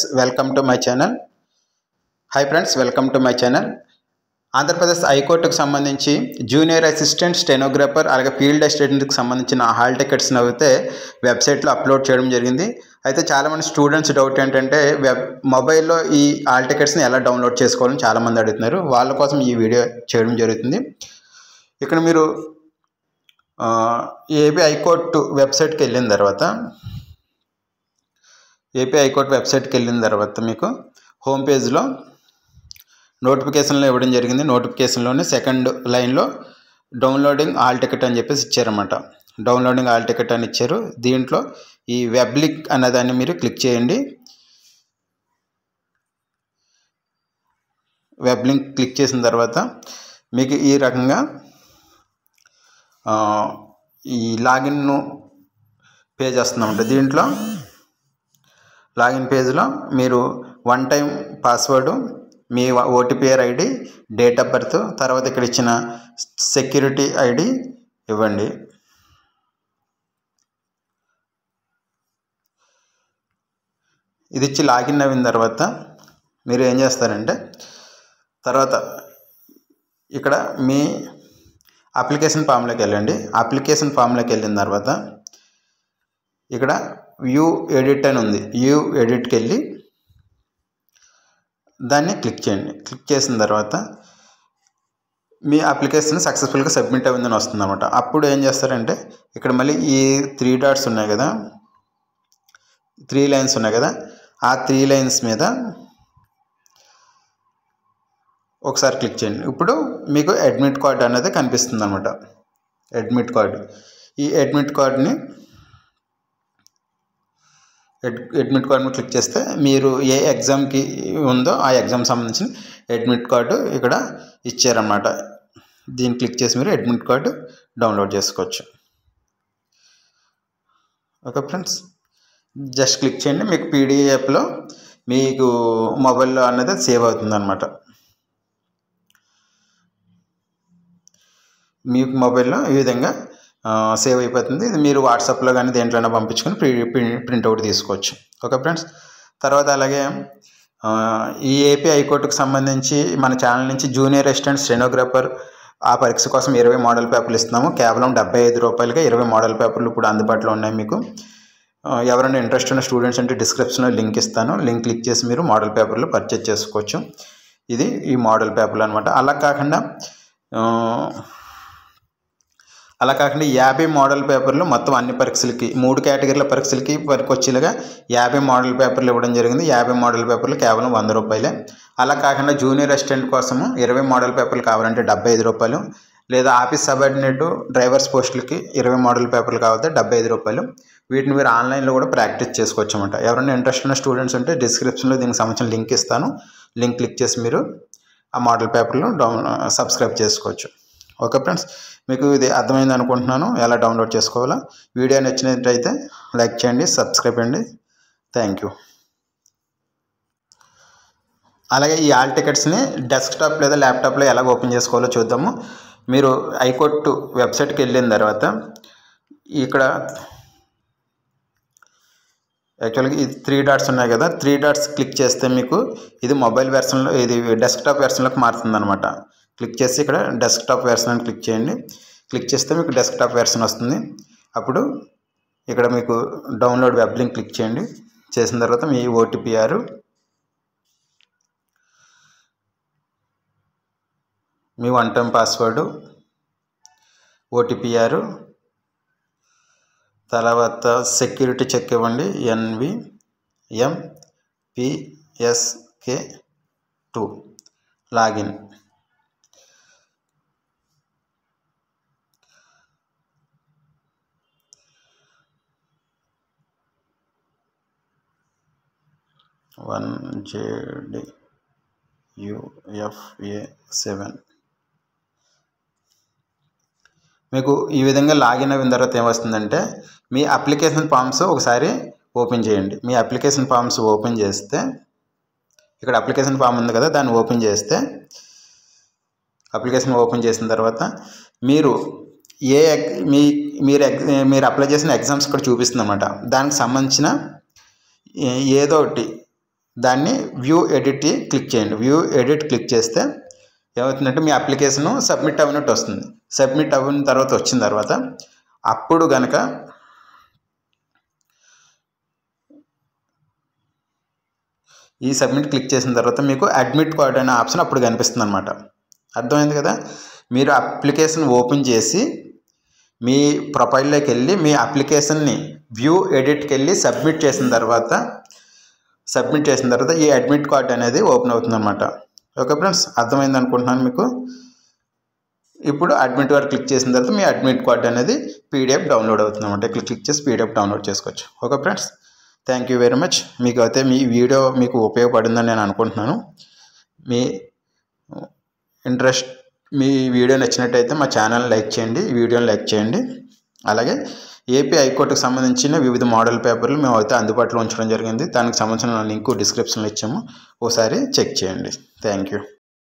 welcome to my channel hi friends welcome to my channel Andhra Pradesh హైకోర్టుకు సంబంధించి junior assistant stenographer అలాగే field అసిస్టెంట్కి సంబంధించిన హాల్ టికెట్స్ని అయితే వెబ్సైట్లో అప్లోడ్ చేయడం జరిగింది అయితే చాలామంది స్టూడెంట్స్ డౌట్ ఏంటంటే వెబ్ మొబైల్లో ఈ హాల్ టికెట్స్ని ఎలా డౌన్లోడ్ చేసుకోవాలని చాలామంది అడుగుతున్నారు వాళ్ళ కోసం ఈ వీడియో చేయడం జరుగుతుంది ఇక్కడ మీరు ఆ, ఏపీ హైకోర్టు వెబ్సైట్కి వెళ్ళిన తర్వాత ఏపీ హైకోర్టు వెబ్సైట్కి వెళ్ళిన తర్వాత మీకు హోమ్ పేజ్లో నోటిఫికేషన్లో ఇవ్వడం జరిగింది నోటిఫికేషన్లోనే సెకండ్ లైన్లో డౌన్లోడింగ్ ఆల్ టికెట్ అని చెప్పేసి ఇచ్చారన్నమాట డౌన్లోడింగ్ ఆల్ టికెట్ అని ఇచ్చారు దీంట్లో ఈ వెబ్ లింక్ అన్నదాన్ని మీరు క్లిక్ చేయండి వెబ్ లింక్ క్లిక్ చేసిన తర్వాత మీకు ఈ రకంగా ఆ, ఈ లాగిన్ పేజ్ వస్తుందన్నమాట దీంట్లో లాగిన్ పేజ్లో మీరు వన్ టైం పాస్వర్డ్ మీ OTP or ID date of birth తర్వాత ఇక్కడ ఇచ్చిన సెక్యూరిటీ ఐడి ఇవ్వండి ఇది ఇచ్చి లాగిన్ అయిన తర్వాత మీరు ఏం చేస్తారంటే తర్వాత ఇక్కడ మీ అప్లికేషన్ ఫామ్లోకి వెళ్ళండి అప్లికేషన్ ఫామ్లోకి వెళ్ళిన తర్వాత ఇక్కడ వ్యూ ఎడిట్ అని ఉంది వ్యూ ఎడిట్కి వెళ్ళి దాన్ని క్లిక్ చేయండి క్లిక్ చేసిన తర్వాత మీ అప్లికేషన్ సక్సెస్ఫుల్గా సబ్మిట్ అయిందని వస్తుంది అనమాట అప్పుడు ఏం చేస్తారంటే ఇక్కడ మళ్ళీ ఈ త్రీ డాట్స్ ఉన్నాయి కదా త్రీ లైన్స్ ఉన్నాయి కదా ఆ త్రీ లైన్స్ మీద ఒకసారి క్లిక్ చేయండి ఇప్పుడు మీకు అడ్మిట్ కార్డ్ అనేది కనిపిస్తుంది అనమాట అడ్మిట్ కార్డు ఈ అడ్మిట్ కార్డ్ని అడ్మిట్ కార్డుని క్లిక్ చేస్తే మీరు ఏ ఎగ్జామ్కి ఉందో ఆ ఎగ్జామ్ సంబంధించిన అడ్మిట్ కార్డు ఇక్కడ ఇచ్చారన్నమాట దీన్ని క్లిక్ చేసి మీరు అడ్మిట్ కార్డు డౌన్లోడ్ చేసుకోవచ్చు ఓకే ఫ్రెండ్స్ జస్ట్ క్లిక్ చేయండి మీకు పీడిఎఫ్లో మీకు మొబైల్లో అనేది సేవ్ అవుతుంది అనమాట మీ మొబైల్లో ఈ విధంగా ఆ, సేవ్ అయిపోతుంది ఇది మీరు వాట్సాప్లో కానీ దేంట్లోనే పంపించుకొని ప్రి ప్రి- ప్రింట్అవుట్ తీసుకోవచ్చు ఓకే ఫ్రెండ్స్ తర్వాత అలాగే ఆ, ఈ ఏపీ హైకోర్టుకు సంబంధించి మన ఛానల్ నుంచి జూనియర్ అసిస్టెంట్ స్టెనోగ్రాఫర్ ఆ పరీక్ష కోసం ఇరవై మోడల్ పేపర్లు ఇస్తున్నాము కేవలం డెబ్బై ఐదు రూపాయలుగా ఇరవై మోడల్ పేపర్లు ఇప్పుడు అందుబాటులో ఉన్నాయి మీకు ఆ, ఎవరైనా ఇంట్రెస్ట్ ఉన్న స్టూడెంట్స్ అంటే డిస్క్రిప్షన్లో లింక్ ఇస్తాను లింక్ క్లిక్ చేసి మీరు మోడల్ పేపర్లు పర్చేజ్ చేసుకోవచ్చు ఇది ఈ మోడల్ పేపర్లు అనమాట అలా కాకుండా ఆ, అలా కాకుండా యాభై మోడల్ పేపర్లు మొత్తం అన్ని పరీక్షలకి మూడు కేటగిరీల పరీక్షలకి వచ్చేలాగా యాభై మోడల్ పేపర్లు ఇవ్వడం జరిగింది యాభై మోడల్ పేపర్లు కేవలం వంద రూపాయలే అలా కాకుండా జూనియర్ అసిస్టెంట్ కోసము ఇరవై మోడల్ పేపర్లు కావాలంటే డెబ్బై ఐదు రూపాయలు లేదా ఆఫీస్ సబార్డినేట్ డ్రైవర్స్ పోస్టులకి ఇరవై మోడల్ పేపర్లు కావాలంటే డెబ్బై ఐదు రూపాయలు వీటిని మీరు ఆన్లైన్లో కూడా ప్రాక్టీస్ చేసుకోవచ్చు అనమాట ఎవరైనా ఇంట్రెస్ట్ ఉన్న స్టూడెంట్స్ ఉంటే డిస్క్రిప్షన్లో దీనికి సంబంధించిన లింక్ ఇస్తాను లింక్ క్లిక్ చేసి మీరు ఆ మోడల్ పేపర్లు డౌన్ సబ్స్క్రైబ్ చేసుకోవచ్చు ఓకే ఫ్రెండ్స్ మీకు ఇది అర్థమైంది అనుకుంటున్నాను ఎలా డౌన్లోడ్ చేసుకోవాలో వీడియో నచ్చినట్లయితే లైక్ చేయండి సబ్స్క్రైబ్ చేయండి థ్యాంక్ యూ అలాగే ఈ ఆల్ టికెట్స్ని డెస్క్టాప్ లేదా ల్యాప్టాప్లో ఎలా ఓపెన్ చేసుకోవాలో చూద్దాము మీరు హైకోర్టు వెబ్సైట్కి వెళ్ళిన తర్వాత ఇక్కడ యాక్చువల్గా ఇది త్రీ డాట్స్ ఉన్నాయి కదా త్రీ డాట్స్ క్లిక్ చేస్తే మీకు ఇది మొబైల్ వెర్షన్లో ఇది డెస్క్టాప్ వెర్షన్లోకి మారుతుంది అనమాట క్లిక్ చేసి ఇక్కడ డెస్క్టాప్ వెర్షన్ అని క్లిక్ చేయండి క్లిక్ చేస్తే మీకు డెస్క్టాప్ వెర్షన్ వస్తుంది అప్పుడు ఇక్కడ మీకు డౌన్లోడ్ వెబ్ లింక్ క్లిక్ చేయండి చేసిన తర్వాత మీ ఓటీపీఆర్ మీ వన్ టైం పాస్వర్డ్ ఓటీపీఆర్ తర్వాత సెక్యూరిటీ చెక్ ఇవ్వండి NV M PSK two login one JD UFA seven మీకు ఈ విధంగా లాగిన్ అయిన తర్వాత ఏమొస్తుందంటే మీ అప్లికేషన్ ఫామ్స్ ఒకసారి ఓపెన్ చేయండి మీ అప్లికేషన్ ఫామ్స్ ఓపెన్ చేస్తే ఇక్కడ అప్లికేషన్ ఫామ్ ఉంది కదా దాన్ని ఓపెన్ చేస్తే అప్లికేషన్ ఓపెన్ చేసిన తర్వాత మీరు ఏ ఎగ్- మీ మీరు ఎగ్- మీరు అప్లై చేసిన ఎగ్జామ్స్ ఇక్కడ చూపిస్తుంది అనమాట దానికి సంబంధించిన ఏ- ఏదో ఒకటి దాన్ని వ్యూ ఎడిట్ క్లిక్ చేయండి వ్యూ ఎడిట్ క్లిక్ చేస్తే ఏమవుతుందంటే మీ అప్లికేషను సబ్మిట్ అవ్వనట్టు వస్తుంది సబ్మిట్ అవ్విన తర్వాత వచ్చిన తర్వాత అప్పుడు కనుక ఈ సబ్మిట్ క్లిక్ చేసిన తర్వాత మీకు అడ్మిట్ కార్డ్ అనే ఆప్షన్ అప్పుడు కనిపిస్తుంది అనమాట అర్థమైంది కదా మీరు అప్లికేషన్ ఓపెన్ చేసి మీ ప్రొఫైల్లోకి వెళ్ళి మీ అప్లికేషన్ని వ్యూ ఎడిట్కి వెళ్ళి సబ్మిట్ చేసిన తర్వాత సబ్మిట్ చేసిన తర్వాత ఈ అడ్మిట్ కార్డ్ అనేది ఓపెన్ అవుతుంది అనమాట ఓకే ఫ్రెండ్స్ అర్థమైంది అనుకుంటున్నాను మీకు ఇప్పుడు అడ్మిట్ కార్డ్ క్లిక్ చేసిన తర్వాత మీ అడ్మిట్ కార్డ్ అనేది పీడిఎఫ్ డౌన్లోడ్ అవుతుంది అనమాట క్లిక్ క్లిక్ చేసి పీడిఎఫ్ డౌన్లోడ్ చేసుకోవచ్చు okay friends thank you very much మీకు అయితే మీ వీడియో మీకు ఉపయోగపడిందని నేను అనుకుంటున్నాను మీ ఇంట్రెస్ట్ మీ వీడియో నచ్చినట్టయితే మా ఛానల్ లైక్ చేయండి ఈ వీడియోని లైక్ చేయండి అలాగే ఏపీ హైకోర్టుకు సంబంధించిన వివిధ మోడల్ పేపర్లు మేము అయితే అందుబాటులో ఉంచడం జరిగింది దానికి సంబంధించిన లింకు డిస్క్రిప్షన్లో ఇచ్చాము ఒకసారి చెక్ చేయండి థ్యాంక్ యూ